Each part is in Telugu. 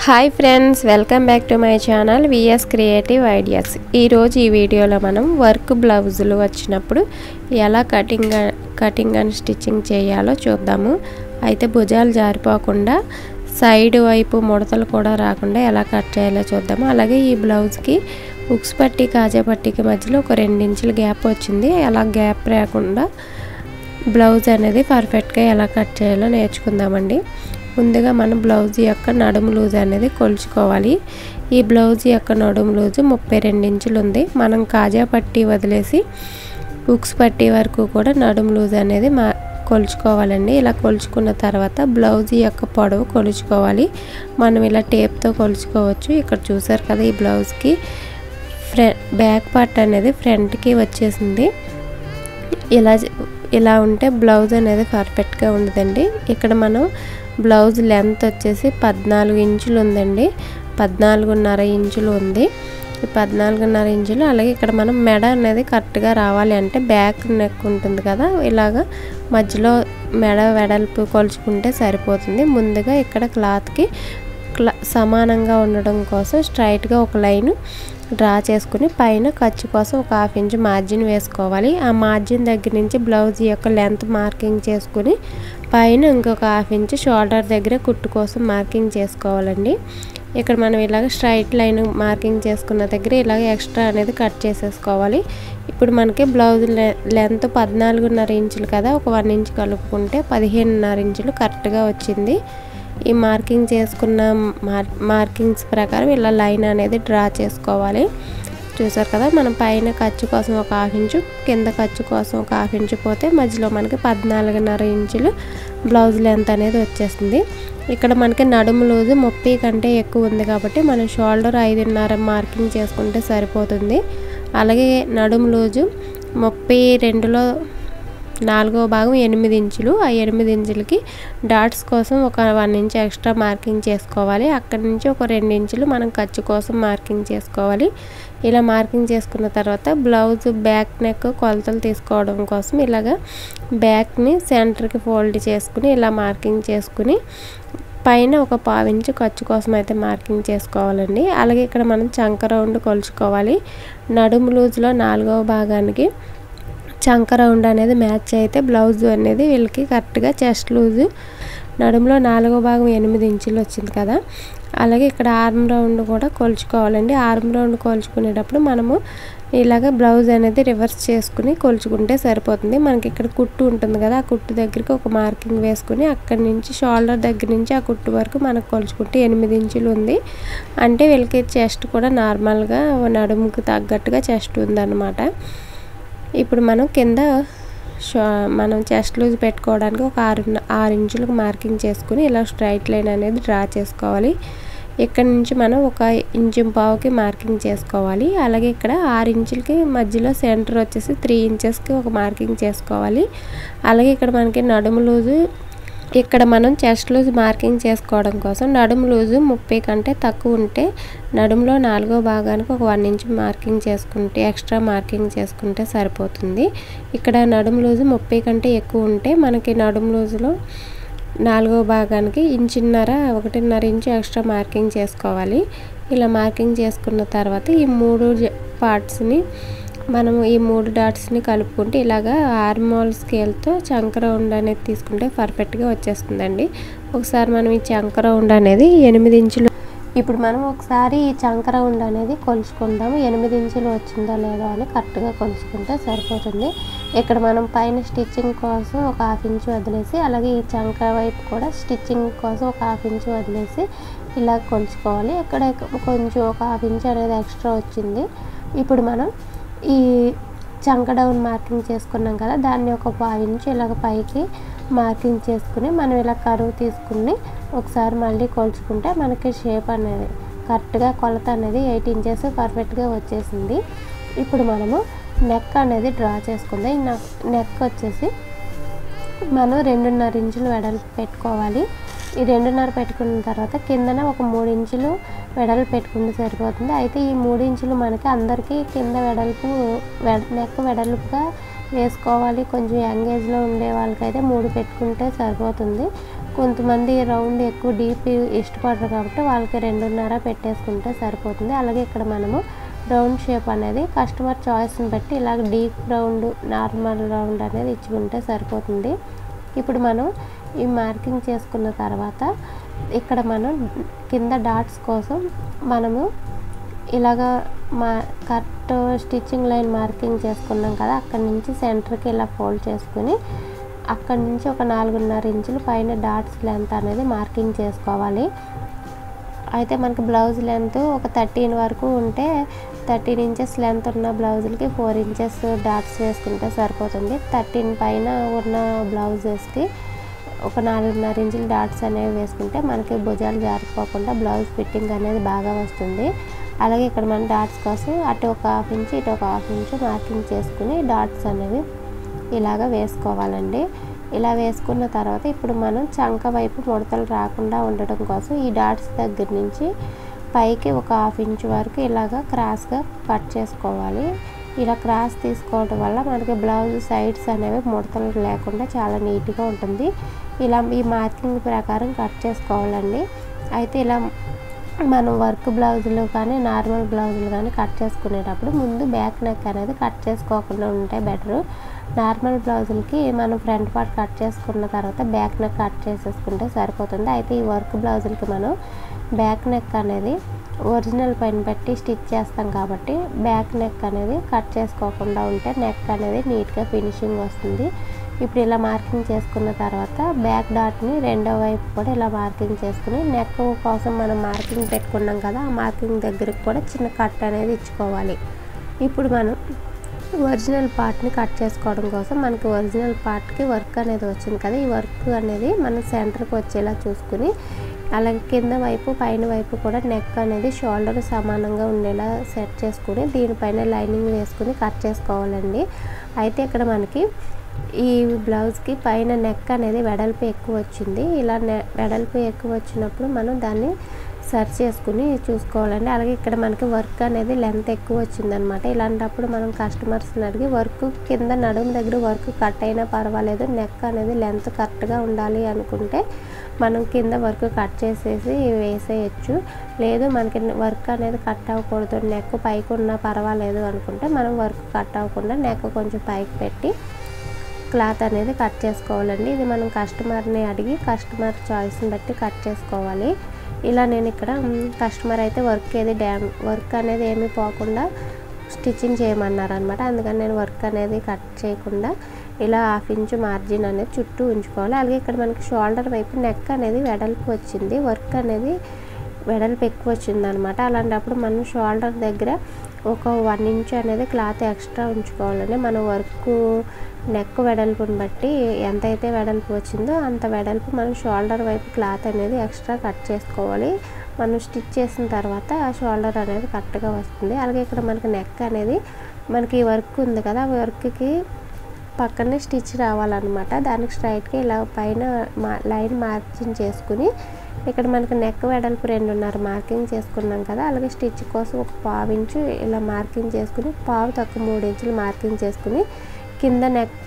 hi friends welcome back to my channel VS creative ideas ఈరోజు ఈ వీడియోలో మనం వర్క్ బ్లౌజులు వచ్చినప్పుడు ఎలా కటింగ్ కటింగ్ అండ్ స్టిచ్చింగ్ చేయాలో చూద్దాము అయితే భుజాలు జారిపోకుండా సైడ్ వైపు ముడతలు కూడా రాకుండా ఎలా కట్ చేయాలో చూద్దాము అలాగే ఈ బ్లౌజ్కి ఉక్స్ పట్టి కాజా పట్టికి మధ్యలో ఒక రెండించుల గ్యాప్ వచ్చింది అలా గ్యాప్ రాకుండా బ్లౌజ్ అనేది పర్ఫెక్ట్గా ఎలా కట్ చేయాలో నేర్చుకుందామండి ముందుగా మనం బ్లౌజ్ యొక్క నడుము లూజ్ అనేది కొలుచుకోవాలి ఈ బ్లౌజ్ యొక్క నడుము లూజు ముప్పై రెండు ఇంచులు ఉంది మనం కాజా పట్టి వదిలేసి బుక్స్ పట్టి వరకు కూడా నడుము లూజ్ అనేది మా కొలుచుకోవాలండి ఇలా కొలుచుకున్న తర్వాత బ్లౌజ్ యొక్క పొడవు కొలుచుకోవాలి మనం ఇలా టేప్తో కొలుచుకోవచ్చు ఇక్కడ చూసారు కదా ఈ బ్లౌజ్కి ఫ్ర బ్యాక్ పార్ట్ అనేది ఫ్రంట్కి వచ్చేసింది ఇలా ఇలా ఉంటే బ్లౌజ్ అనేది పర్ఫెక్ట్గా ఉండదండి ఇక్కడ మనం బ్లౌజ్ లెంత్ వచ్చేసి పద్నాలుగు ఇంచులు ఉందండి పద్నాలుగున్నర ఇంచులు ఉంది ఈ పద్నాలుగున్నర ఇంచులు అలాగే ఇక్కడ మనం మెడ అనేది కరెక్ట్గా రావాలి అంటే బ్యాక్ నెక్ ఉంటుంది కదా ఇలాగా మధ్యలో మెడ వెడల్పు కొలుచుకుంటే సరిపోతుంది ముందుగా ఇక్కడ క్లాత్కి క్లా సమానంగా ఉండడం కోసం స్ట్రైట్గా ఒక లైన్ డ్రా చేసుకుని పైన ఖర్చు కోసం ఒక హాఫ్ ఇంచ్ మార్జిన్ వేసుకోవాలి ఆ మార్జిన్ దగ్గర నుంచి బ్లౌజ్ యొక్క లెంత్ మార్కింగ్ చేసుకుని పైన ఇంకొక హాఫ్ ఇంచ్ షోల్డర్ దగ్గర కుట్టు కోసం మార్కింగ్ చేసుకోవాలండి ఇక్కడ మనం ఇలాగ స్ట్రైట్ లైన్ మార్కింగ్ చేసుకున్న దగ్గర ఇలాగ ఎక్స్ట్రా అనేది కట్ చేసేసుకోవాలి ఇప్పుడు మనకి బ్లౌజ్ లెంత్ పద్నాలుగున్నర ఇంచులు కదా ఒక వన్ ఇంచ్ కలుపుకుంటే పదిహేనున్నర ఇంచులు కరెక్ట్గా వచ్చింది ఈ మార్కింగ్ చేసుకున్న మార్ మార్కింగ్స్ ప్రకారం ఇలా లైన్ అనేది డ్రా చేసుకోవాలి చూసారు కదా మనం పైన ఖర్చు కోసం ఒక హాఫ్ ఇంచు కింద ఖర్చు కోసం ఒక హాఫ్ ఇంచు పోతే మధ్యలో మనకి పద్నాలుగున్నర ఇంచులు బ్లౌజ్ లెంత్ అనేది వచ్చేస్తుంది ఇక్కడ మనకి నడుము లూజు ముప్పై కంటే ఎక్కువ ఉంది కాబట్టి మనం షోల్డర్ ఐదున్నర మార్కింగ్ చేసుకుంటే సరిపోతుంది అలాగే నడుము లూజు ముప్పై రెండులో నాలుగో భాగం ఎనిమిది ఇంచులు ఆ ఎనిమిది ఇంచులకి డాట్స్ కోసం ఒక వన్ ఇంచ్ ఎక్స్ట్రా మార్కింగ్ చేసుకోవాలి అక్కడి నుంచి ఒక రెండు ఇంచులు మనం ఖర్చు కోసం మార్కింగ్ చేసుకోవాలి ఇలా మార్కింగ్ చేసుకున్న తర్వాత బ్లౌజ్ బ్యాక్ నెక్ కొలతలు తీసుకోవడం కోసం ఇలాగ బ్యాక్ని సెంటర్కి ఫోల్డ్ చేసుకుని ఇలా మార్కింగ్ చేసుకుని పైన ఒక పావించు ఖర్చు కోసం అయితే మార్కింగ్ చేసుకోవాలండి అలాగే ఇక్కడ మనం చంక రౌండ్ కొలుచుకోవాలి నడుము లూజ్లో నాలుగవ భాగానికి చంక రౌండ్ అనేది మ్యాచ్ అయితే బ్లౌజ్ అనేది వీళ్ళకి కరెక్ట్గా చెస్ట్ లూజు నడుములో నాలుగో భాగం ఎనిమిది ఇంచులు వచ్చింది కదా అలాగే ఇక్కడ ఆర్మ్ రౌండ్ కూడా కొలుచుకోవాలండి ఆర్మ్ రౌండ్ కొలుచుకునేటప్పుడు మనము ఇలాగ బ్లౌజ్ అనేది రివర్స్ చేసుకుని కొలుచుకుంటే సరిపోతుంది మనకి ఇక్కడ కుట్టు ఉంటుంది కదా ఆ కుట్టు దగ్గరికి ఒక మార్కింగ్ వేసుకుని అక్కడి నుంచి షోల్డర్ దగ్గర నుంచి ఆ కుట్టు వరకు మనకు కొలుచుకుంటే ఎనిమిది ఇంచులు ఉంది అంటే వీళ్ళకి చెస్ట్ కూడా నార్మల్గా నడుముకి తగ్గట్టుగా చెస్ట్ ఉందన్నమాట ఇప్పుడు మనం కింద మనం చెస్ట్ లూజ్ పెట్టుకోవడానికి ఒక ఆరు ఆరు ఇంచులకు మార్కింగ్ చేసుకుని ఇలా స్ట్రైట్ లైన్ అనేది డ్రా చేసుకోవాలి ఇక్కడ నుంచి మనం ఒక ఇంచు పావుకి మార్కింగ్ చేసుకోవాలి అలాగే ఇక్కడ ఆరు ఇంచులకి మధ్యలో సెంటర్ వచ్చేసి త్రీ ఇంచెస్కి ఒక మార్కింగ్ చేసుకోవాలి అలాగే ఇక్కడ మనకి నడుము లూజు ఇక్కడ మనం చెస్ట్ లూజ్ మార్కింగ్ చేసుకోవడం కోసం నడుము లూజు ముప్పై కంటే తక్కువ ఉంటే నడుములో నాలుగో భాగానికి ఒక వన్ ఇంచ్ మార్కింగ్ చేసుకుంటే ఎక్స్ట్రా మార్కింగ్ చేసుకుంటే సరిపోతుంది ఇక్కడ నడుము లూజు ముప్పై కంటే ఎక్కువ ఉంటే మనకి నడుము లూజులో నాలుగో భాగానికి ఇంచున్నర ఒకటిన్నర ఇంచు ఎక్స్ట్రా మార్కింగ్ చేసుకోవాలి ఇలా మార్కింగ్ చేసుకున్న తర్వాత ఈ మూడు పార్ట్స్ని మనము ఈ మూడు డాట్స్ని కలుపుకుంటే ఇలాగా ఆర్మోల్ స్కేల్తో చంక రౌండ్ అనేది తీసుకుంటే పర్ఫెక్ట్గా వచ్చేస్తుందండి ఒకసారి మనం ఈ చంక రౌండ్ అనేది ఎనిమిది ఇంచులు ఇప్పుడు మనం ఒకసారి ఈ చంక రౌండ్ అనేది కొలుచుకుందాము ఎనిమిది ఇంచులు వచ్చిందో లేదో అని కరెక్ట్గా కొలుచుకుంటే సరిపోతుంది ఇక్కడ మనం పైన స్టిచ్చింగ్ కోసం ఒక హాఫ్ ఇంచు వదిలేసి అలాగే ఈ చంక వైపు కూడా స్టిచ్చింగ్ కోసం ఒక హాఫ్ ఇంచు వదిలేసి ఇలా కొలుచుకోవాలి ఇక్కడ కొంచెం ఒక హాఫ్ ఇంచు అనేది ఎక్స్ట్రా వచ్చింది ఇప్పుడు మనం ఈ చంక డౌన్ మార్కింగ్ చేసుకున్నాం కదా దాన్ని ఒక పావించి ఇలాగ పైకి మార్కింగ్ చేసుకుని మనం ఇలా కరువు తీసుకుని ఒకసారి మళ్ళీ కొలుచుకుంటే మనకి షేప్ అనేది కరెక్ట్గా కొలత అనేది ఎయిట్ ఇంచెస్ పర్ఫెక్ట్గా వచ్చేసింది ఇప్పుడు మనము నెక్ అనేది డ్రా చేసుకుందాం ఈ నెక్ వచ్చేసి మనం రెండున్నర ఇంచులు వెడల్పు పెట్టుకోవాలి ఈ రెండున్నర పెట్టుకున్న తర్వాత కిందన ఒక మూడు ఇంచులు వెడల్పు పెట్టుకుంటే సరిపోతుంది అయితే ఈ మూడు ఇంచులు మనకి అందరికీ కింద వెడల్పు నెక్ వెడల్పుగా వేసుకోవాలి కొంచెం యంగ్ ఏజ్లో ఉండే వాళ్ళకైతే మూడు పెట్టుకుంటే సరిపోతుంది కొంతమంది రౌండ్ ఎక్కువ డీప్ ఇష్టపడరు కాబట్టి వాళ్ళకి రెండున్నర పెట్టేసుకుంటే సరిపోతుంది అలాగే ఇక్కడ మనము రౌండ్ షేప్ అనేది కస్టమర్ చాయిస్ని బట్టి ఇలాగ డీప్ రౌండ్ నార్మల్ రౌండ్ అనేది ఇచ్చుకుంటే సరిపోతుంది ఇప్పుడు మనం ఈ మార్కింగ్ చేసుకున్న తర్వాత ఇక్కడ మనం కింద డాట్స్ కోసం మనము ఇలాగ మా కరెక్ట్ స్టిచ్చింగ్ లైన్ మార్కింగ్ చేసుకున్నాం కదా అక్కడి నుంచి సెంటర్కి ఇలా ఫోల్డ్ చేసుకుని అక్కడి నుంచి ఒక నాలుగున్నర ఇంచులు పైన డాట్స్ లెంత్ అనేది మార్కింగ్ చేసుకోవాలి అయితే మనకి బ్లౌజ్ లెంత్ ఒక థర్టీన్ వరకు ఉంటే థర్టీన్ ఇంచెస్ లెంత్ ఉన్న బ్లౌజులకి ఫోర్ ఇంచెస్ డాట్స్ వేసుకుంటే సరిపోతుంది థర్టీన్ పైన ఉన్న బ్లౌజెస్కి ఒక నాలుగున్నర ఇంచులు డాట్స్ అనేవి వేసుకుంటే మనకి భుజాలు జారిపోకుండా బ్లౌజ్ ఫిట్టింగ్ అనేది బాగా వస్తుంది అలాగే ఇక్కడ మన డాట్స్ కోసం అటు ఒక హాఫ్ ఇంచ్ ఇటు ఒక హాఫ్ ఇంచ్ మార్కింగ్ చేసుకుని డాట్స్ అనేవి ఇలాగ వేసుకోవాలండి ఇలా వేసుకున్న తర్వాత ఇప్పుడు మనం చంక వైపు ముడతలు రాకుండా ఉండటం కోసం ఈ డాట్స్ దగ్గర నుంచి పైకి ఒక హాఫ్ ఇంచ్ వరకు ఇలాగ క్రాస్గా కట్ చేసుకోవాలి ఇలా క్రాస్ తీసుకోవడం వల్ల మనకి బ్లౌజ్ సైడ్స్ అనేవి ముడతలు లేకుండా చాలా నీట్గా ఉంటుంది ఇలా ఈ మార్కింగ్ ప్రకారం కట్ చేసుకోవాలండి అయితే ఇలా మనం వర్క్ బ్లౌజులు కానీ నార్మల్ బ్లౌజులు కానీ కట్ చేసుకునేటప్పుడు ముందు బ్యాక్ నెక్ అనేది కట్ చేసుకోకుండా ఉంటే బెటరు నార్మల్ బ్లౌజులకి మనం ఫ్రంట్ పార్ట్ కట్ చేసుకున్న తర్వాత బ్యాక్ నెక్ కట్ చేసేసుకుంటే సరిపోతుంది అయితే ఈ వర్క్ బ్లౌజులకి మనం బ్యాక్ నెక్ అనేది ఒరిజినల్ పైన పెట్టి స్టిచ్ చేస్తాం కాబట్టి బ్యాక్ నెక్ అనేది కట్ చేసుకోకుండా ఉంటే నెక్ అనేది నీట్గా ఫినిషింగ్ వస్తుంది ఇప్పుడు ఇలా మార్కింగ్ చేసుకున్న తర్వాత బ్యాక్ డాట్ని రెండో వైపు కూడా ఇలా మార్కింగ్ చేసుకుని నెక్ కోసం మనం మార్కింగ్ పెట్టుకున్నాం కదా ఆ మార్కింగ్ దగ్గరికి కూడా చిన్న కట్ అనేది ఇచ్చుకోవాలి ఇప్పుడు మనం ఒరిజినల్ పార్ట్ని కట్ చేసుకోవడం కోసం మనకి ఒరిజినల్ పార్ట్కి వర్క్ అనేది వచ్చింది కదా ఈ వర్క్ అనేది మనం సెంటర్కి వచ్చేలా చూసుకుని అలాగే కింద వైపు పైన వైపు కూడా నెక్ అనేది షోల్డర్ సమానంగా ఉండేలా సెట్ చేసుకుని దీనిపైన లైనింగ్ వేసుకుని కట్ చేసుకోవాలండి అయితే ఇక్కడ మనకి ఈ బ్లౌజ్కి పైన నెక్ అనేది వెడల్పు ఎక్కువ వచ్చింది ఇలా నె వెడల్పు ఎక్కువ వచ్చినప్పుడు మనం దాన్ని సర్చ్ చేసుకుని చూసుకోవాలండి అలాగే ఇక్కడ మనకి వర్క్ అనేది లెంత్ ఎక్కువ వచ్చిందనమాట ఇలాంటప్పుడు మనం కస్టమర్స్ని అడిగి వర్క్ కింద నడుము దగ్గర వర్క్ కట్ అయినా పర్వాలేదు నెక్ అనేది లెంత్ కరెక్ట్గా ఉండాలి అనుకుంటే మనం కింద వర్క్ కట్ చేసేసి వేసేయచ్చు లేదు మనకి వర్క్ అనేది కట్ అవ్వకూడదు నెక్ పైకి ఉన్నా పర్వాలేదు అనుకుంటే మనం వర్క్ కట్ అవ్వకుండా నెక్ కొంచెం పైకి పెట్టి క్లాత్ అనేది కట్ చేసుకోవాలండి ఇది మనం కస్టమర్ని అడిగి కస్టమర్ చాయిస్ని బట్టి కట్ చేసుకోవాలి ఇలా నేను ఇక్కడ కస్టమర్ అయితే వర్క్ ఏది డ్యామ్ వర్క్ అనేది ఏమీ పోకుండా స్టిచ్చింగ్ చేయమన్నారు అనమాట అందుకని నేను వర్క్ అనేది కట్ చేయకుండా ఇలా హాఫ్ ఇంచ్ మార్జిన్ అనేది చుట్టూ ఉంచుకోవాలి అలాగే ఇక్కడ మనకి షోల్డర్ వైపు నెక్ అనేది వెడల్పు వచ్చింది వర్క్ అనేది వెడల్పు ఎక్కువ వచ్చింది అనమాట అలాంటప్పుడు మనం షోల్డర్ దగ్గర ఒక వన్ ఇంచ్ అనేది క్లాత్ ఎక్స్ట్రా ఉంచుకోవాలండి మన వర్క్ నెక్ వెడల్పుని బట్టి ఎంతైతే వెడల్పు వచ్చిందో అంత వెడల్పు మనం షోల్డర్ వైపు క్లాత్ అనేది ఎక్స్ట్రా కట్ చేసుకోవాలి మనం స్టిచ్ చేసిన తర్వాత ఆ షోల్డర్ అనేది కరెక్ట్గా వస్తుంది అలాగే ఇక్కడ మనకి నెక్ అనేది మనకి వర్క్ ఉంది కదా ఆ వర్క్కి పక్కనే స్టిచ్ రావాలన్నమాట దానికి స్ట్రైట్గా ఇలా పైన మా లైన్ మార్జిన్ చేసుకుని ఇక్కడ మనకి నెక్ వెడల్పు రెండున్నర మార్కింగ్ చేసుకున్నాం కదా అలాగే స్టిచ్ కోసం ఒక పావు ఇంచు ఇలా మార్కింగ్ చేసుకుని పావు తక్కువ మూడు ఇంచులు మార్కింగ్ చేసుకుని కింద నెక్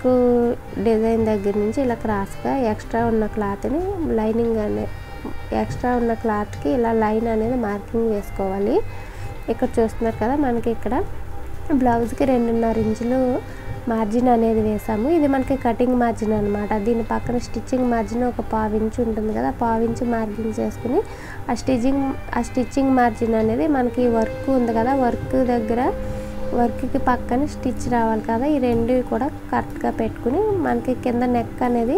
డిజైన్ దగ్గర నుంచి ఇలా క్రాస్గా ఎక్స్ట్రా ఉన్న క్లాత్ని లైనింగ్ అనే ఎక్స్ట్రా ఉన్న క్లాత్కి ఇలా లైన్ అనేది మార్కింగ్ వేసుకోవాలి ఇక్కడ చూస్తున్నారు కదా మనకి ఇక్కడ బ్లౌజ్కి రెండున్నర ఇంచులు మార్జిన్ అనేది వేసాము ఇది మనకి కటింగ్ మార్జిన్ అనమాట దీని పక్కన స్టిచ్చింగ్ మార్జిన్ ఒక పావు ఇంచు ఉంటుంది కదా పావు ఇంచు మార్జిన్ చేసుకుని ఆ స్టిచ్చింగ్ ఆ స్టిచ్చింగ్ మార్జిన్ అనేది మనకి వర్క్ ఉంది కదా వర్క్ దగ్గర వర్క్కి పక్కన స్టిచ్ రావాలి కదా ఈ రెండు కూడా కరెక్ట్గా పెట్టుకుని మనకి కింద నెక్ అనేది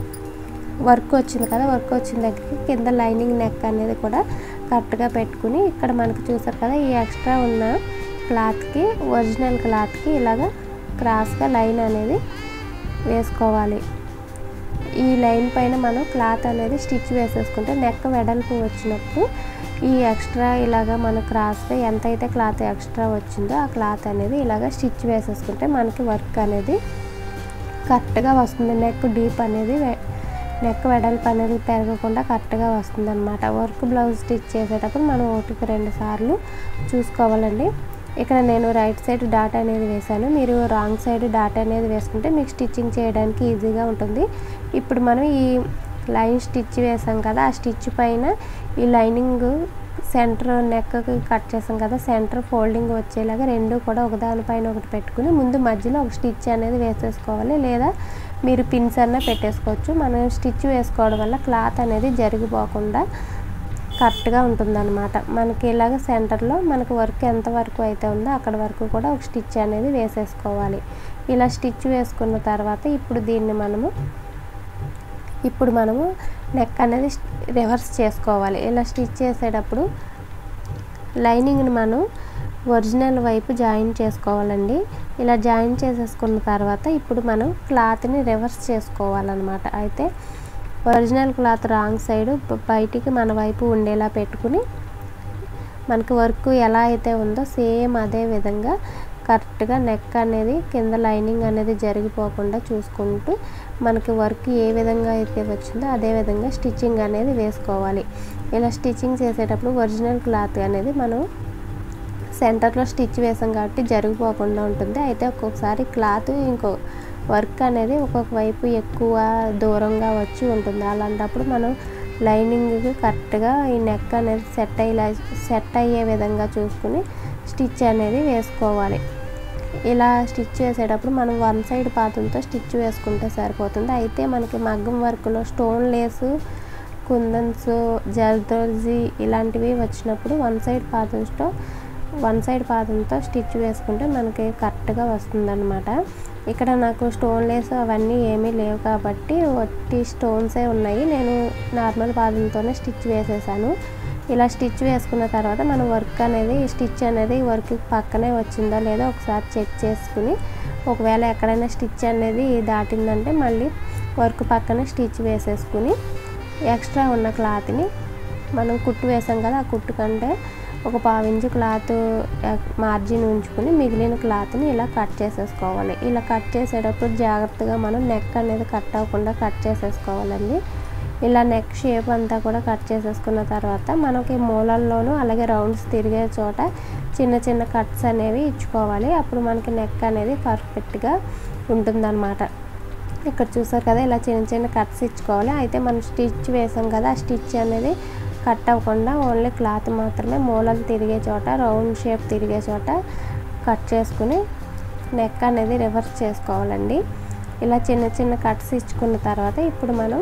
వర్క్ వచ్చింది కదా వర్క్ వచ్చిన దగ్గరికి కింద లైనింగ్ నెక్ అనేది కూడా కరెక్ట్గా పెట్టుకుని ఇక్కడ మనకి చూసారు కదా ఈ ఎక్స్ట్రా ఉన్న క్లాత్కి ఒరిజినల్ క్లాత్కి ఇలాగ క్రాస్గా లైన్ అనేది వేసుకోవాలి ఈ లైన్ పైన మనం క్లాత్ అనేది స్టిచ్ వేసేసుకుంటే నెక్ వెడల్పు వచ్చినప్పుడు ఈ ఎక్స్ట్రా ఇలాగ మన క్రాస్గా ఎంతైతే క్లాత్ ఎక్స్ట్రా వచ్చిందో ఆ క్లాత్ అనేది ఇలాగ స్టిచ్ వేసేసుకుంటే మనకి వర్క్ అనేది కరెక్ట్గా వస్తుంది నెక్ డీప్ అనేది నెక్ వెడల్పు అనేది పెరగకుండా కరెక్ట్గా వస్తుంది అనమాట వర్క్ బ్లౌజ్ స్టిచ్ చేసేటప్పుడు మనం ఒకటికి రెండు సార్లు చూసుకోవాలండి ఇక్కడ నేను రైట్ సైడ్ డాట్ అనేది వేసాను మీరు రాంగ్ సైడ్ డాట్ అనేది వేసుకుంటే మీకు స్టిచ్చింగ్ చేయడానికి ఈజీగా ఉంటుంది ఇప్పుడు మనం ఈ లైన్ స్టిచ్ వేసాం కదా ఆ స్టిచ్ పైన ఈ లైనింగ్ సెంటర్ నెక్కి కట్ చేసాం కదా సెంటర్ ఫోల్డింగ్ వచ్చేలాగా రెండు కూడా ఒకదానిపైన ఒకటి పెట్టుకుని ముందు మధ్యలో ఒక స్టిచ్ అనేది వేసేసుకోవాలి లేదా మీరు పిన్స్ అన్న పెట్టేసుకోవచ్చు మనం స్టిచ్ వేసుకోవడం వల్ల క్లాత్ అనేది జరిగిపోకుండా కరెక్ట్గా ఉంటుందన్నమాట మనకి ఇలాగ సెంటర్లో మనకు వర్క్ ఎంత వరకు అయితే ఉందో అక్కడ వరకు కూడా ఒక స్టిచ్ అనేది వేసేసుకోవాలి ఇలా స్టిచ్ వేసుకున్న తర్వాత ఇప్పుడు దీన్ని మనము ఇప్పుడు మనము నెక్ అనేది రివర్స్ చేసుకోవాలి ఇలా స్టిచ్ చేసేటప్పుడు లైనింగ్ని మనం ఒరిజినల్ వైపు జాయిన్ చేసుకోవాలండి ఇలా జాయిన్ చేసేసుకున్న తర్వాత ఇప్పుడు మనం క్లాత్ని రివర్స్ చేసుకోవాలన్నమాట అయితే ఒరిజినల్ క్లాత్ రాంగ్ సైడ్ బయటికి మన వైపు ఉండేలా పెట్టుకుని మనకి వర్క్ ఎలా అయితే ఉందో సేమ్ అదే విధంగా కరెక్ట్గా నెక్ అనేది కింద లైనింగ్ అనేది జరిగిపోకుండా చూసుకుంటూ మనకి వర్క్ ఏ విధంగా అయితే వచ్చిందో అదే విధంగా స్టిచ్చింగ్ అనేది వేసుకోవాలి ఇలా స్టిచ్చింగ్ చేసేటప్పుడు ఒరిజినల్ క్లాత్ అనేది మనం సెంటర్లో స్టిచ్ వేసాం కాబట్టి జరిగిపోకుండా ఉంటుంది అయితే ఒక్కొక్కసారి క్లాత్ ఇంకో వర్క్ అనేది ఒక్కొక్క వైపు ఎక్కువ దూరంగా వచ్చి ఉంటుంది అలాంటప్పుడు మనం లైనింగ్కి కరెక్ట్గా ఈ నెక్ అనేది సెట్ అయ్యేలా సెట్ అయ్యే విధంగా చూసుకుని స్టిచ్ అనేది వేసుకోవాలి ఇలా స్టిచ్ చేసేటప్పుడు మనం వన్ సైడ్ పాతంతో స్టిచ్ వేసుకుంటే సరిపోతుంది అయితే మనకి మగ్గం వర్క్లో స్టోన్ లేసు కుందన్స్ జర్దోజీ ఇలాంటివి వచ్చినప్పుడు వన్ సైడ్ పాతంతో వన్ సైడ్ పాదంతో స్టిచ్ వేసుకుంటే మనకి కరెక్ట్గా వస్తుందన్నమాట ఇక్కడ నాకు స్టోన్ లేస్ అవన్నీ ఏమీ లేవు కాబట్టి ఒట్టి స్టోన్సే ఉన్నాయి నేను నార్మల్ పాదంతోనే స్టిచ్ వేసేసాను ఇలా స్టిచ్ వేసుకున్న తర్వాత మనం వర్క్ అనేది స్టిచ్ అనేది వర్క్ పక్కనే వచ్చిందా లేదా ఒకసారి చెక్ చేసుకుని ఒకవేళ ఎక్కడైనా స్టిచ్ అనేది దాటిందంటే మళ్ళీ వర్క్ పక్కనే స్టిచ్ వేసేసుకుని ఎక్స్ట్రా ఉన్న క్లాత్ని మనం కుట్టు వేసాం కదా ఆ కుట్టు కంటే ఒక పావించి క్లాత్ మార్జిన్ ఉంచుకుని మిగిలిన క్లాత్ని ఇలా కట్ చేసేసుకోవాలి ఇలా కట్ చేసేటప్పుడు జాగ్రత్తగా మనం నెక్ అనేది కట్ అవ్వకుండా కట్ చేసేసుకోవాలండి ఇలా నెక్ షేప్ అంతా కూడా కట్ చేసేసుకున్న తర్వాత మనకి మూలల్లోనూ అలాగే రౌండ్స్ తిరిగే చోట చిన్న చిన్న కట్స్ అనేవి ఇచ్చుకోవాలి అప్పుడు మనకి నెక్ అనేది పర్ఫెక్ట్గా ఉంటుందన్నమాట ఇక్కడ చూసారు కదా ఇలా చిన్న చిన్న కట్స్ ఇచ్చుకోవాలి అయితే మనం స్టిచ్ వేసాం కదా ఆ స్టిచ్ అనేది కట్ అవ్వకుండా ఓన్లీ క్లాత్ మాత్రమే మూలలు తిరిగే చోట రౌండ్ షేప్ తిరిగే చోట కట్ చేసుకుని నెక్ అనేది రివర్స్ చేసుకోవాలండి ఇలా చిన్న చిన్న కట్స్ ఇచ్చుకున్న తర్వాత ఇప్పుడు మనం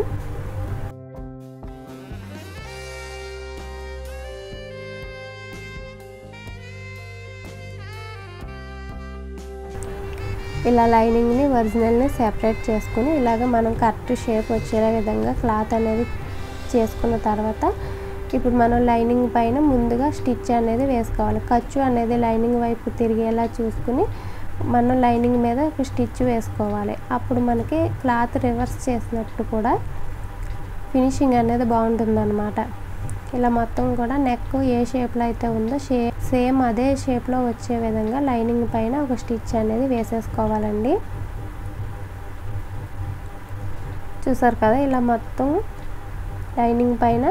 ఇలా లైనింగ్ని ఒరిజినల్ని సెపరేట్ చేసుకుని ఇలాగ మనం కరెక్ట్ షేప్ వచ్చే విధంగా క్లాత్ అనేది చేసుకున్న తర్వాత ఇప్పుడు మనం లైనింగ్ పైన ముందుగా స్టిచ్ అనేది వేసుకోవాలి ఖర్చు అనేది లైనింగ్ వైపు తిరిగేలా చూసుకుని మనం లైనింగ్ మీద ఒక స్టిచ్ వేసుకోవాలి అప్పుడు మనకి క్లాత్ రివర్స్ చేసినప్పుడు కూడా ఫినిషింగ్ అనేది బాగుంటుందన్నమాట ఇలా మొత్తం కూడా నెక్ ఏ షేప్లో అయితే ఉందో షే సేమ్ అదే షేప్లో వచ్చే విధంగా లైనింగ్ పైన ఒక స్టిచ్ అనేది వేసేసుకోవాలండి చూసారు కదా ఇలా మొత్తం లైనింగ్ పైన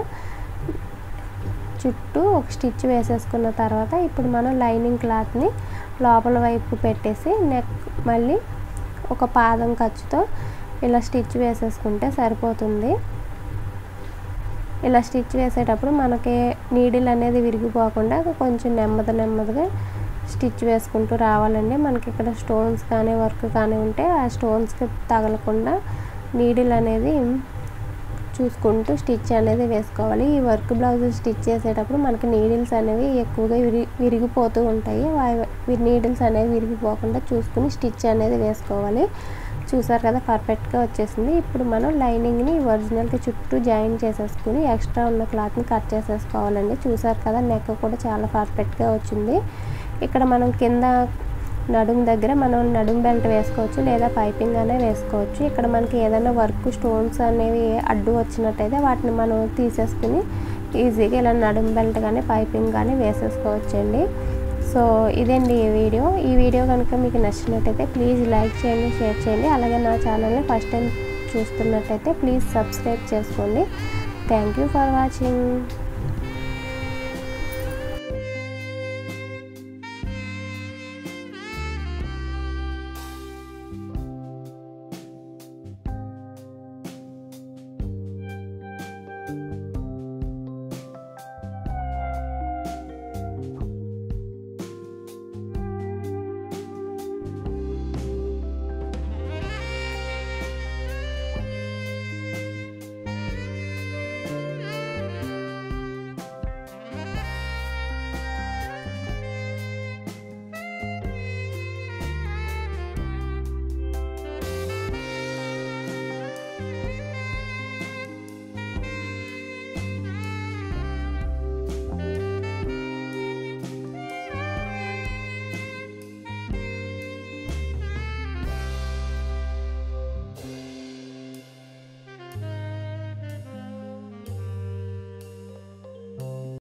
చుట్టూ ఒక స్టిచ్ వేసేసుకున్న తర్వాత ఇప్పుడు మనం లైనింగ్ క్లాత్ని లోపల వైపు పెట్టేసి నెక్ మళ్ళీ ఒక పాదం ఖర్చుతో ఇలా స్టిచ్ వేసేసుకుంటే సరిపోతుంది ఇలా స్టిచ్ వేసేటప్పుడు మనకి నీడిల్ అనేది విరిగిపోకుండా కొంచెం నెమ్మది నెమ్మదిగా స్టిచ్ వేసుకుంటూ రావాలండి మనకి ఇక్కడ స్టోన్స్ కానీ వర్క్ కానీ ఉంటే ఆ స్టోన్స్కి తగలకుండా నీడిల్ అనేది చూసుకుంటూ స్టిచ్ అనేది వేసుకోవాలి ఈ వర్క్ బ్లౌజ్ స్టిచ్ చేసేటప్పుడు మనకి నీడిల్స్ అనేవి ఎక్కువగా విరి విరిగిపోతూ ఉంటాయి నీడిల్స్ అనేవి విరిగిపోకుండా చూసుకుని స్టిచ్ అనేది వేసుకోవాలి చూసారు కదా పర్ఫెక్ట్గా వచ్చేసింది ఇప్పుడు మనం లైనింగ్ని ఒరిజినల్కి చుట్టూ జాయిన్ చేసేసుకుని ఎక్స్ట్రా ఉన్న క్లాత్ని కట్ చేసేసుకోవాలండి చూసారు కదా నెక్ కూడా చాలా పర్ఫెక్ట్గా వచ్చింది ఇక్కడ మనం కింద నడుం దగ్గర మనం నడుం బెల్ట్ వేసుకోవచ్చు లేదా పైపింగ్ అనే వేసుకోవచ్చు ఇక్కడ మనకి ఏదైనా వర్క్ స్టోన్స్ అనేవి అడ్డు వచ్చినట్టయితే వాటిని మనం తీసేసుకుని ఈజీగా ఇలా నడుం బెల్ట్ కానీ పైపింగ్ కానీ వేసేసుకోవచ్చు అండి సో ఇదండి ఈ వీడియో ఈ వీడియో కనుక మీకు నచ్చినట్టయితే ప్లీజ్ లైక్ చేయండి షేర్ చేయండి అలాగే నా ఛానల్ని ఫస్ట్ టైం చూస్తున్నట్టయితే ప్లీజ్ సబ్స్క్రైబ్ చేసుకోండి థ్యాంక్ యూ ఫర్ వాచింగ్